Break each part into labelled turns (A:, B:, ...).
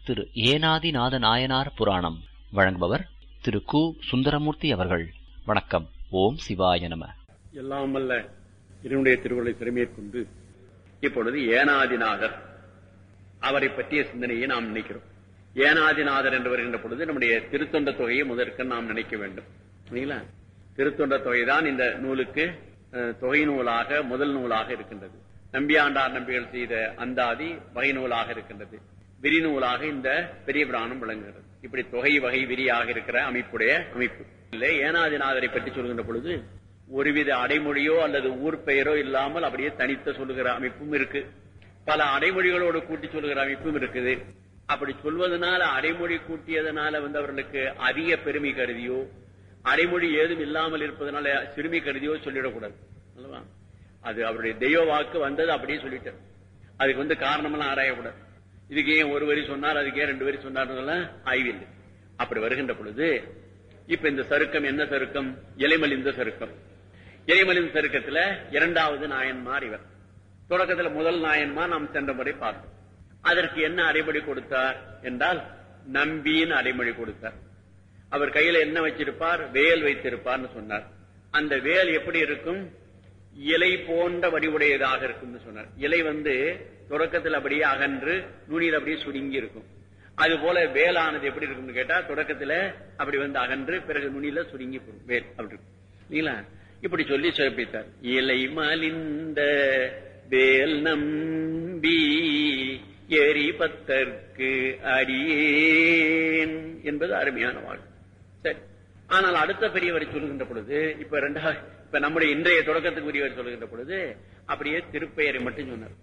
A: திரு ஏனாதிநாத நாயனார் புராணம் வழங்குபவர் திரு கு சுந்தரமூர்த்தி அவர்கள் வணக்கம் ஓம் சிவாய நம
B: எல்லாம் வல்ல இதனுடைய திருவுருளை திறமேற்கொண்டு இப்பொழுது ஏனாதிநாதர் அவரை பற்றிய சிந்தனையை நாம் நினைக்கிறோம் ஏனாதிநாதர் என்று வருகின்ற பொழுது நம்முடைய திருத்தொண்ட தொகையை முதற்க நாம் நினைக்க வேண்டும் சரிங்களா திருத்தொண்ட தொகை தான் இந்த நூலுக்கு அஹ், தொகை நூலாக முதல் நூலாக இருக்கின்றது நம்பியாண்டார் நம்பிகள் செய்த அந்தாதி வகை நூலாக இருக்கின்றது விரி நூலாக இந்த பெரிய பிராணம் விளங்குகிறது இப்படி தொகை வகை விரியாக இருக்கிற அமைப்புடைய அமைப்பு இல்லை ஏனாதிநாதரை பற்றி சொல்கின்ற பொழுது ஒருவித அடைமொழியோ அல்லது ஊர் பெயரோ இல்லாமல் அப்படியே தனித்த சொல்லுகிற அமைப்பும் இருக்கு பல அடைமொழிகளோடு கூட்டி சொல்லுகிற அமைப்பும் இருக்குது அப்படி சொல்வதனால அடைமொழி கூட்டியதனால வந்து அவர்களுக்கு அதிக பெருமை கருதியோ அடைமொழி ஏதும் இல்லாமல் இருப்பதனால சிறுமி கருதியோ சொல்லிடக்கூடாது அல்லவா அது அவருடைய தெய்வ வாக்கு வந்தது அப்படியே சொல்லிட்டார் அதுக்கு வந்து காரணமெல்லாம் ஆராயக்கூடாது இதுக்கு ஏன் ஒரு வரி சொன்னார் அதுக்கு ஏன் ரெண்டு வரி சொன்னார் ஆய்வில்லை அப்படி வருகின்ற பொழுது இப்ப இந்த சருக்கம் என்ன சருக்கம் இலைமலிந்த சருக்கம் இலைமலிந்த சருக்கத்துல இரண்டாவது நாயன்மார் இவர் தொடக்கத்துல முதல் நாயன்மார் நாம் சென்ற முறை பார்த்தோம் அதற்கு என்ன அடைமொழி கொடுத்தார் என்றால் நம்பின்னு அடைமொழி கொடுத்தார் அவர் கையில என்ன வச்சிருப்பார் வேல் வைத்திருப்பார்னு சொன்னார் அந்த வேல் எப்படி இருக்கும் இலை போன்ற வடிவுடையதாக இருக்கும்னு சொன்னார் இலை வந்து தொடக்கத்தில் அப்படியே அகன்று நுனியில் அப்படியே சுருங்கி இருக்கும் அது போல வேலானது எப்படி இருக்கும்னு கேட்டா தொடக்கத்துல அப்படி வந்து அகன்று பிறகு நுனியில சுருங்கி போகும் வேல் அப்படி இருக்கும் இல்லைங்களா இப்படி சொல்லி சிறப்பித்தார் இலை மலிந்த வேல் நம்பி எரிபத்தற்கு அடியேன் என்பது அருமையான வாழ்க்கை சரி ஆனால் அடுத்த பெரியவர் சொல்லுகின்ற பொழுது இப்ப ரெண்டாவது இப்ப நம்முடைய இன்றைய தொடக்கத்துக்கு உரியவர் சொல்லுகின்ற பொழுது அப்படியே திருப்பெயரை மட்டும் சொன்னார்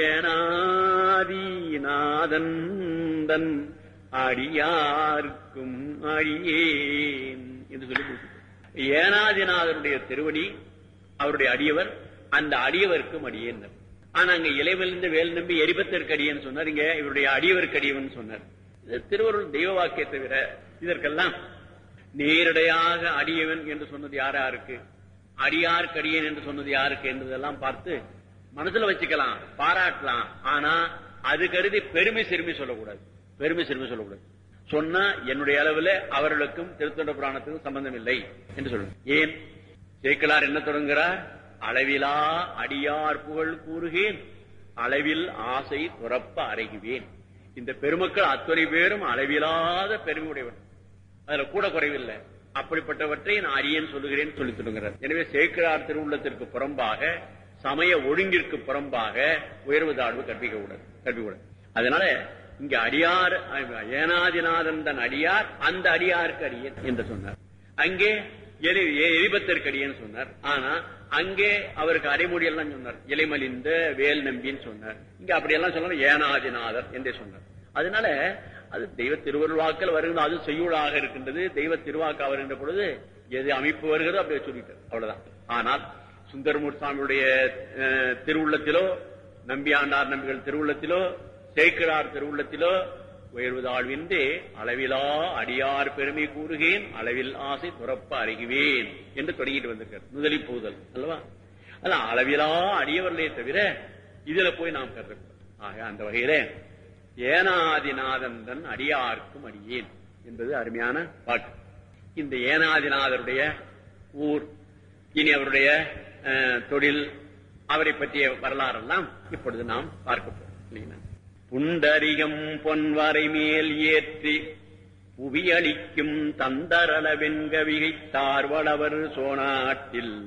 B: ஏனாதிநாதன் தன் அடியார்க்கும் அடியேன் என்று சொல்லி முடிச்சுட்டார். ஏனாதிநாதனுடைய திருவடி அவருடைய அடியவர் அந்த அடியவருக்கும் அடியேன் ஆனா அங்க இலைவிலிருந்து வேல் நம்பி எரிபத்திற்கு அடியேன்னு சொன்னார் இங்க இவருடைய அடியவருக்கு அடியவன் சொன்னார் இது திருவருள் தெய்வ வாக்கிய தவிர இதற்கெல்லாம் நேரடியாக அடியவன் என்று சொன்னது யார் யாருக்கு அடியாருக்கு அடியேன் என்று சொன்னது யாருக்கு என்பதெல்லாம் பார்த்து மனசுல வச்சுக்கலாம் பாராட்டலாம் ஆனா அது கருதி பெருமை சிறுமி சொல்லக்கூடாது பெருமை சிறுமி சொல்லக்கூடாது சொன்னா என்னுடைய அளவுல அவர்களுக்கும் திருத்தொண்ட புராணத்துக்கும் சம்பந்தம் இல்லை என்று சொல்லணும் ஏன் சேக்கலார் என்ன தொடங்குகிறார் அளவிலா அடியார் புகழ் கூறுகேன் அளவில் ஆசை துறப்ப அறைகுவேன் இந்த பெருமக்கள் அத்துறை பேரும் அளவிலாத பெருமை உடையவர் அதுல கூட குறைவில்லை அப்படிப்பட்டவற்றை நான் அரியன் சொல்லுகிறேன் சொல்லி சொல்லுகிறார் எனவே சேக்கிரார் திருவுள்ளத்திற்கு புறம்பாக சமய ஒழுங்கிற்கு புறம்பாக உயர்வு தாழ்வு கற்பிக்க கூடாது கற்பிக்கூடாது அதனால இங்க அடியார் ஏனாதிநாதன் தன் அடியார் அந்த அடியாருக்கு அடியன் என்று சொன்னார் அங்கே எலி- எலிபத்திற்கு அடியன்னு சொன்னார் ஆனா அங்கே அவருக்கு அரைமொழி எல்லாம் சொன்னார் இலைமலிந்த வேல் நம்பின்னு சொன்னார் இங்க அப்படியெல்லாம் சொல்லணும் ஏனாதிநாதர் என்றே சொன்னார் அதனால அது தெய்வ திருவருள்வாக்கள் வருகின்ற அது செய்யுளாக இருக்கின்றது தெய்வ திருவாக்கா வருகின்ற பொழுது எது அமைப்பு வருகிறதோ அப்படியே சொல்லிட்டார் அவ்வளவுதான் ஆனால் சுந்தரமூர் சுவாமியுடைய அஹ், திருவுள்ளத்திலோ நம்பியாண்டார் நம்பிகள் திருவுள்ளத்திலோ சேக்கிரார் திருவுள்ளத்திலோ உயர்வுதாழ்வின்றி அளவிலா அடியார் பெருமை கூறுகேன் அளவில் ஆசை துறப்ப அறிகுவேன் என்று தொடங்கிட்டு வந்திருக்கார் முதலி பூதல் அல்லவா அதான் அளவிலா அடியவர்களே தவிர இதுல போய் நாம் கருதக்கூடாது ஆக அந்த வகையில ஏனாதிநாதன் தன் அடியார்க்கும் அடியேன் என்பது அருமையான பாட்டு இந்த ஏனாதிநாதருடைய ஊர் இனி அவருடைய அஹ், தொழில் அவரை பற்றிய வரலாறெல்லாம் இப்பொழுது நாம் பார்க்க போறோம் இல்லைங்களா? புண்டரிகம் பொன்வரை மேல் ஏற்றி புவியளிக்கும் தந்தரள வெண்கவிகை தார்வளவர் சோனாட்டில்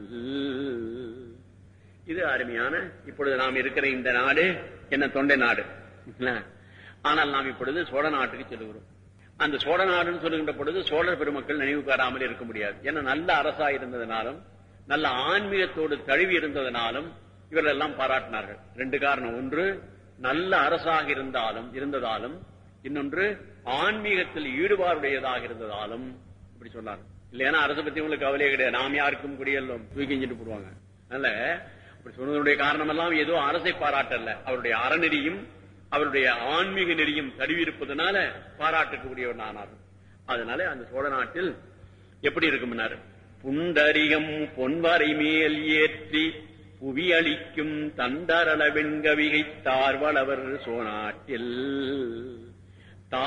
B: இது அருமையான இப்பொழுது நாம் இருக்கிற இந்த நாடு என்ன தொண்டை நாடு இல்ல? ஆனால் நாம் இப்பொழுது சோழ நாட்டுக்கு செல்கிறோம் அந்த சோழ நாடுன்னு சொல்லுகின்ற பொழுது சோழர் பெருமக்கள் நினைவு பெறாமல் இருக்க முடியாது ஏன்னா நல்ல அரசா இருந்ததுனாலும் நல்ல ஆன்மீகத்தோடு தழுவி இருந்ததனாலும் இவர்கள் எல்லாம் பாராட்டினார்கள் ரெண்டு காரணம் ஒன்று நல்ல அரசாக இருந்தாலும் இருந்ததாலும் இன்னொன்று ஆன்மீகத்தில் ஈடுபாடுடையதாக இருந்ததாலும் இப்படி சொன்னார் இல்லையா அரசு பத்தி உங்களுக்கு கவலையே கிடையாது நாம் யாருக்கும் குடியெல்லாம் தூக்கி எஞ்சிட்டு போடுவாங்க அதனால அப்படி சொன்னதனுடைய காரணம் எல்லாம் ஏதோ அரசை பாராட்டல்ல அவருடைய அறநெறியும் அவருடைய ஆன்மீக நெறியும் தழுவி இருப்பதனால பாராட்டக்கூடியவர் ஆனார் அதனால அந்த சோழ நாட்டில் எப்படி இருக்கும்னாரு புண்டரிகம் பொன்வரை மேல் ஏற்றி புவி அளிக்கும் தந்தரள வெண்கவிகை தார்வளவர் சோனாட்டில்